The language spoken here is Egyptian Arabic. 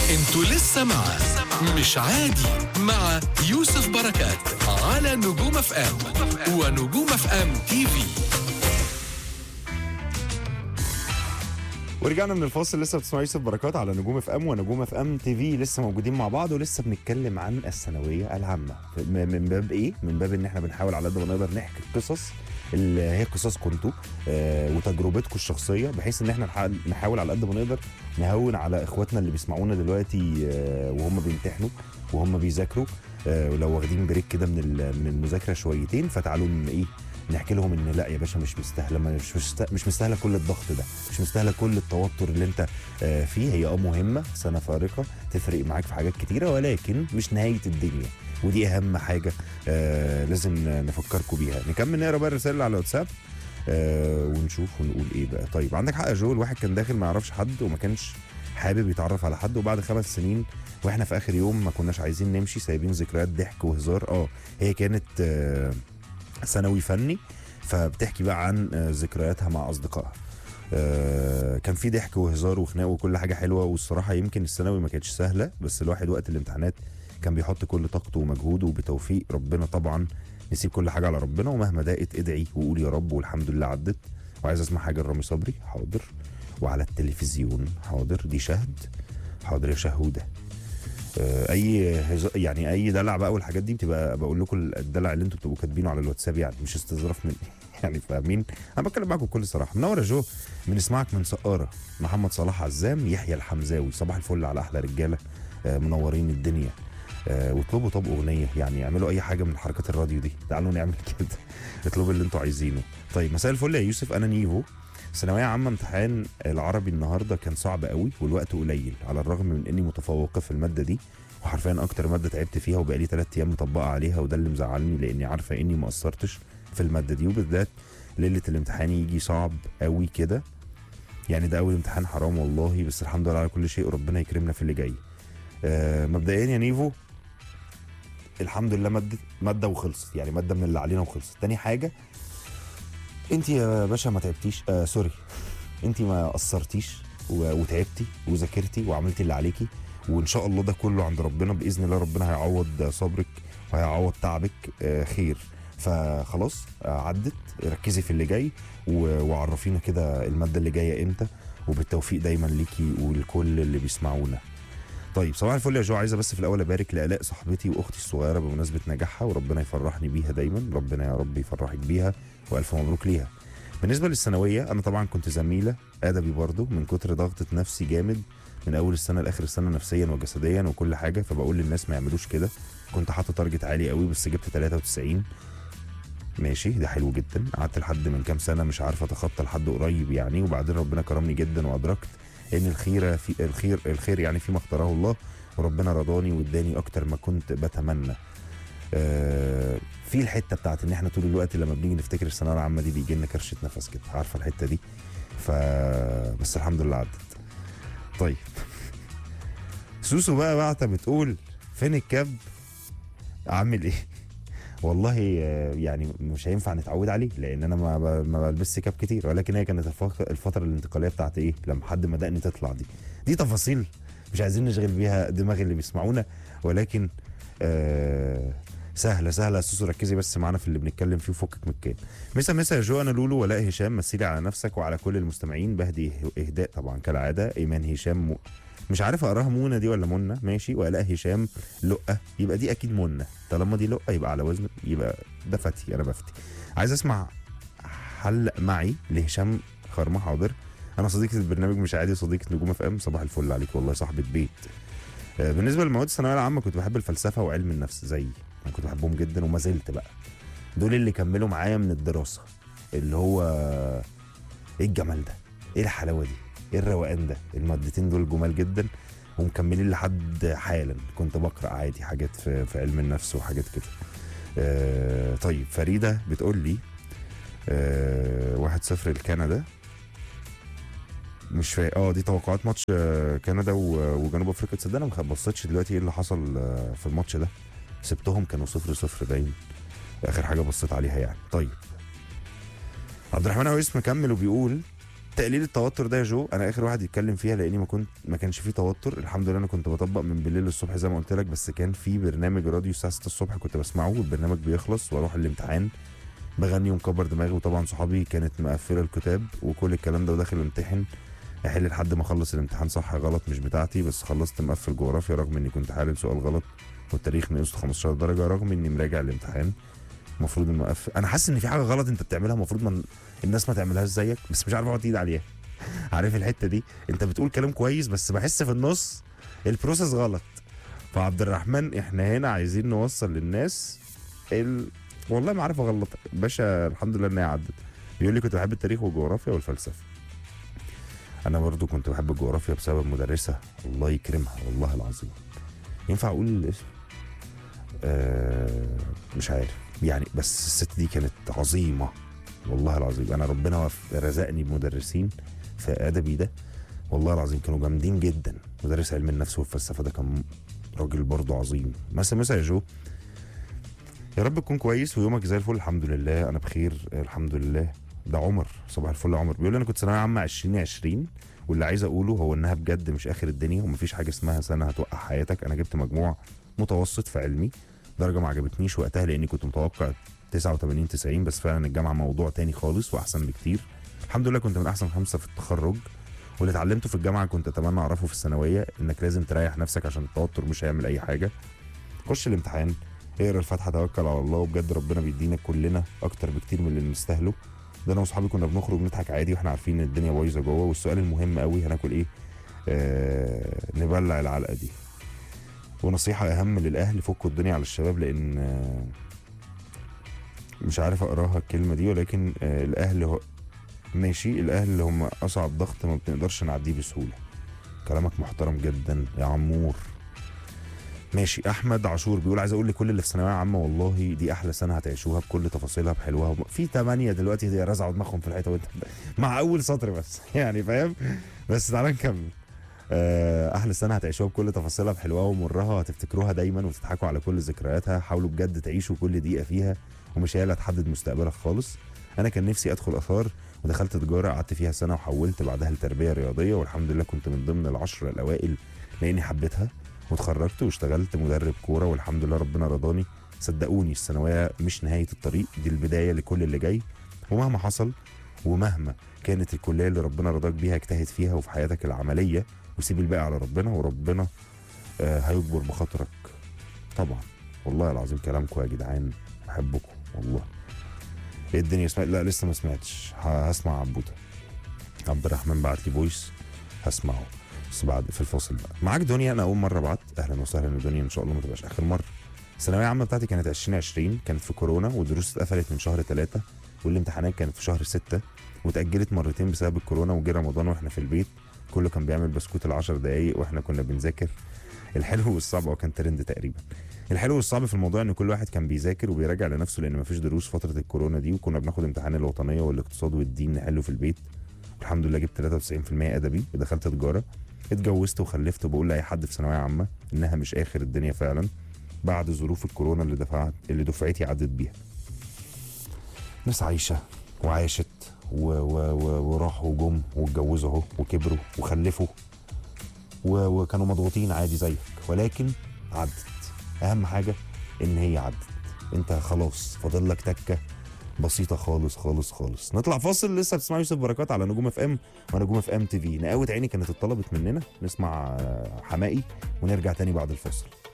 انتوا لسه مع مش عادي مع يوسف بركات على نجوم اف ام ونجوم اف ام تي في ورجعنا من الفاصل لسه بتسمعوا يوسف بركات على نجوم اف ام ونجوم اف ام تي في لسه موجودين مع بعض ولسه بنتكلم عن الثانويه العامه م- من باب ايه؟ من باب ان احنا بنحاول على قد ما نقدر نحكي القصص اللي هي قصصكم انتوا آه وتجربتكم الشخصيه بحيث ان احنا نح- نحاول على قد ما نقدر نهون على اخواتنا اللي بيسمعونا دلوقتي آه وهم بيمتحنوا وهم بيذاكروا آه ولو واخدين بريك كده من ال- من المذاكره شويتين فتعالوا ن- ايه نحكي لهم ان لا يا باشا مش مستاهله مش مش مش مستاهله كل الضغط ده مش مستاهله كل التوتر اللي انت آه، فيه هي اه مهمه سنه فارقه تفرق معاك في حاجات كتيره ولكن مش نهايه الدنيا ودي اهم حاجه آه لازم نفكركم بيها نكمل نقرا بقى الرسائل اللي على الواتساب آه ونشوف ونقول ايه بقى طيب عندك حق يا جو الواحد كان داخل ما يعرفش حد وما كانش حابب يتعرف على حد وبعد خمس سنين واحنا في اخر يوم ما كناش عايزين نمشي سايبين ذكريات ضحك وهزار اه هي كانت آه ثانوي فني فبتحكي بقى عن آه، ذكرياتها مع اصدقائها آه، كان في ضحك وهزار وخناق وكل حاجه حلوه والصراحه يمكن الثانوي ما كانتش سهله بس الواحد وقت الامتحانات كان بيحط كل طاقته ومجهوده وبتوفيق ربنا طبعا نسيب كل حاجه على ربنا ومهما ضاقت ادعي وقول يا رب والحمد لله عدت وعايز اسمع حاجه لرامي صبري حاضر وعلى التلفزيون حاضر دي شهد حاضر يا شهوده آه، اي هز... يعني اي دلع بقى والحاجات دي بتبقى بقول لكم الدلع اللي انتوا بتبقوا كاتبينه على الواتساب يعني مش استظراف مني يعني فاهمين انا بتكلم معاكم بكل صراحه منور يا جو بنسمعك من سقاره محمد صلاح عزام يحيى الحمزاوي صباح الفل على احلى رجاله آه، منورين الدنيا آه، واطلبوا طب اغنيه يعني اعملوا اي حاجه من حركات الراديو دي تعالوا نعمل كده اطلبوا اللي انتوا عايزينه طيب مساء الفل يا يوسف انا نيفو ثانوية عامة امتحان العربي النهاردة كان صعب قوي والوقت قليل على الرغم من اني متفوقة في المادة دي وحرفيا اكتر مادة تعبت فيها وبقالي ثلاث ايام مطبقة عليها وده اللي مزعلني لاني عارفة اني ما قصرتش في المادة دي وبالذات ليلة الامتحان يجي صعب قوي كده يعني ده اول امتحان حرام والله بس الحمد لله على كل شيء وربنا يكرمنا في اللي جاي آه مبدئيا يا نيفو الحمد لله مادة مادة وخلصت يعني مادة من اللي علينا وخلصت تاني حاجة انت يا باشا ما تعبتيش آه سوري انت ما قصرتيش و- وتعبتي وذاكرتي وعملتي اللي عليكي وان شاء الله ده كله عند ربنا باذن الله ربنا هيعوض صبرك وهيعوض تعبك آه خير فخلاص آه عدت ركزي في اللي جاي و- وعرفينا كده الماده اللي جايه امتى وبالتوفيق دايما ليكي ولكل اللي بيسمعونا طيب صباح الفل يا جو عايزه بس في الاول ابارك لالاء صاحبتي واختي الصغيره بمناسبه نجاحها وربنا يفرحني بيها دايما ربنا يا رب يفرحك بيها والف مبروك ليها بالنسبه للثانويه انا طبعا كنت زميله ادبي برضو من كتر ضغطه نفسي جامد من اول السنه لاخر السنه نفسيا وجسديا وكل حاجه فبقول للناس ما يعملوش كده كنت حاطط تارجت عالي قوي بس جبت 93 ماشي ده حلو جدا قعدت لحد من كام سنه مش عارف اتخطى لحد قريب يعني وبعدين ربنا كرمني جدا وادركت ان الخير في الخير الخير يعني فيما اختاره الله وربنا رضاني واداني اكتر ما كنت بتمنى آه، في الحته بتاعت ان احنا طول الوقت لما بنيجي نفتكر الثانويه العامه دي بيجي لنا كرشه نفس كده عارفه الحته دي ف بس الحمد لله عدت طيب سوسو بقى بعتة بتقول فين الكاب اعمل ايه والله آه، يعني مش هينفع نتعود عليه لان انا ما ب- ما بلبسش كاب كتير ولكن هي كانت الفق- الفتره الانتقاليه بتاعت ايه لما حد ما دقني تطلع دي دي تفاصيل مش عايزين نشغل بيها دماغ اللي بيسمعونا ولكن آه سهله سهله يا سوسو ركزي بس معانا في اللي بنتكلم فيه وفكك من الكلام مسا مسا يا جو انا لولو ولاء هشام مثلي على نفسك وعلى كل المستمعين بهدي اهداء طبعا كالعاده ايمان هشام م... مش عارف اقراها منى دي ولا منى ماشي ولاء هشام لقه يبقى دي اكيد منى طالما دي لقه يبقى على وزن يبقى ده فتي انا بفتي عايز اسمع حلق معي لهشام خرمه حاضر انا صديقه البرنامج مش عادي صديقه نجوم اف ام صباح الفل عليك والله صاحبه بيت آه، بالنسبه للمواد الثانويه العامه كنت بحب الفلسفه وعلم النفس زيي انا كنت بحبهم جدا وما زلت بقى دول اللي كملوا معايا من الدراسه اللي هو ايه الجمال ده ايه الحلاوه دي ايه الروقان ده المادتين دول جمال جدا ومكملين لحد حالا كنت بقرا عادي حاجات في, في علم النفس وحاجات كده آه طيب فريده بتقول لي آه واحد صفر لكندا مش فاهم اه دي توقعات ماتش آه، كندا و- وجنوب افريقيا تصدق انا ما بصيتش دلوقتي ايه اللي حصل آه، في الماتش ده سبتهم كانوا صفر صفر باين اخر حاجه بصيت عليها يعني طيب عبد الرحمن عويس مكمل وبيقول تقليل التوتر ده يا جو انا اخر واحد يتكلم فيها لاني ما كنت ما كانش فيه توتر الحمد لله انا كنت بطبق من بالليل للصبح زي ما قلت لك بس كان في برنامج راديو الساعه 6 الصبح كنت بسمعه والبرنامج بيخلص واروح الامتحان بغني ومكبر دماغي وطبعا صحابي كانت مقفله الكتاب وكل الكلام ده وداخل امتحن احل لحد ما اخلص الامتحان صح غلط مش بتاعتي بس خلصت مقفل جغرافيا رغم اني كنت حالل سؤال غلط والتاريخ نقصت 15 درجه رغم اني مراجع الامتحان المفروض انه مقفل انا حاسس ان في حاجه غلط انت بتعملها المفروض من الناس ما تعملهاش زيك بس مش عارف احط ايد عليها عارف الحته دي انت بتقول كلام كويس بس بحس في النص البروسيس غلط فعبد الرحمن احنا هنا عايزين نوصل للناس ال... والله ما عارف اغلط باشا الحمد لله ان هي عدت بيقول لي كنت بحب التاريخ والجغرافيا والفلسفه انا برضو كنت بحب الجغرافيا بسبب مدرسه الله يكرمها والله العظيم ينفع اقول الاسم آه مش عارف يعني بس الست دي كانت عظيمه والله العظيم انا ربنا وف- رزقني بمدرسين في ادبي ده والله العظيم كانوا جامدين جدا مدرس علم النفس والفلسفه ده كان راجل برضه عظيم مثلا مثلا يا جو يا رب تكون كويس ويومك زي الفل الحمد لله انا بخير الحمد لله ده عمر صباح الفل يا عمر بيقول لي انا كنت ثانويه عامه 2020 واللي عايز اقوله هو انها بجد مش اخر الدنيا ومفيش حاجه اسمها سنه هتوقع حياتك انا جبت مجموع متوسط في علمي درجه ما عجبتنيش وقتها لاني كنت متوقع 89 90 بس فعلا الجامعه موضوع تاني خالص واحسن بكتير الحمد لله كنت من احسن خمسه في التخرج واللي اتعلمته في الجامعه كنت اتمنى اعرفه في الثانويه انك لازم تريح نفسك عشان التوتر مش هيعمل اي حاجه خش الامتحان اقرا الفاتحه توكل على الله وبجد ربنا بيدينا كلنا اكتر بكتير من اللي نستاهله ده انا واصحابي كنا بنخرج نضحك عادي واحنا عارفين ان الدنيا بايظه جوه والسؤال المهم قوي هناكل ايه آه نبلع العلقه دي ونصيحه اهم للاهل فكوا الدنيا على الشباب لان آه مش عارف اقراها الكلمه دي ولكن آه الاهل هو ماشي الاهل هم اصعب ضغط ما بنقدرش نعديه بسهوله كلامك محترم جدا يا عمور ماشي احمد عاشور بيقول عايز اقول لكل اللي في ثانويه عامه والله دي احلى سنه هتعيشوها بكل تفاصيلها بحلوها وب... في ثمانيه دلوقتي رزعوا دماغهم في الحيطه وانت مع اول سطر بس يعني فاهم بس تعالى نكمل آه، احلى سنه هتعيشوها بكل تفاصيلها بحلوها ومرها هتفتكروها دايما وتضحكوا على كل ذكرياتها حاولوا بجد تعيشوا كل دقيقه فيها ومش هي اللي هتحدد مستقبلك خالص انا كان نفسي ادخل اثار ودخلت تجاره قعدت فيها سنه وحولت بعدها لتربيه رياضيه والحمد لله كنت من ضمن العشره الاوائل لاني حبيتها واتخرجت واشتغلت مدرب كوره والحمد لله ربنا رضاني صدقوني الثانويه مش نهايه الطريق دي البدايه لكل اللي جاي ومهما حصل ومهما كانت الكليه اللي ربنا رضاك بيها اجتهد فيها وفي حياتك العمليه وسيب الباقي على ربنا وربنا آه هيجبر بخاطرك طبعا والله العظيم كلامكم يا جدعان بحبكم والله ايه الدنيا سمعت لا لسه ما سمعتش ه- هسمع عبوده عبد الرحمن بعت لي فويس هسمعه بس بعد في الفاصل بقى معاك دنيا انا اول مره بعت اهلا وسهلا يا دنيا ان شاء الله ما تبقاش اخر مره الثانويه العامه بتاعتي كانت 2020 كانت في كورونا والدروس اتقفلت من شهر ثلاثة والامتحانات كانت في شهر ستة واتأجلت مرتين بسبب الكورونا وجه رمضان واحنا في البيت كله كان بيعمل بسكوت العشر دقايق واحنا كنا بنذاكر الحلو والصعب هو كان ترند تقريبا الحلو والصعب في الموضوع ان كل واحد كان بيذاكر وبيراجع لنفسه لان مفيش دروس فتره الكورونا دي وكنا بناخد امتحان الوطنيه والاقتصاد والدين نحله في البيت الحمد لله جبت 93% ادبي ودخلت تجاره اتجوزت وخلفت وبقول لاي حد في ثانويه عامه انها مش اخر الدنيا فعلا بعد ظروف الكورونا اللي دفعت اللي دفعتي عدت بيها ناس عايشه وعاشت و... و... و... وراحوا وجم واتجوزوا اهو وكبروا وخلفوا و... وكانوا مضغوطين عادي زيك ولكن عدت اهم حاجه ان هي عدت انت خلاص فاضل لك تكه بسيطه خالص خالص خالص نطلع فاصل لسه بتسمع يوسف بركات على نجوم اف ام ونجوم اف ام تي في نقاوة عيني كانت اتطلبت مننا نسمع آه، حمائي ونرجع تاني بعد الفاصل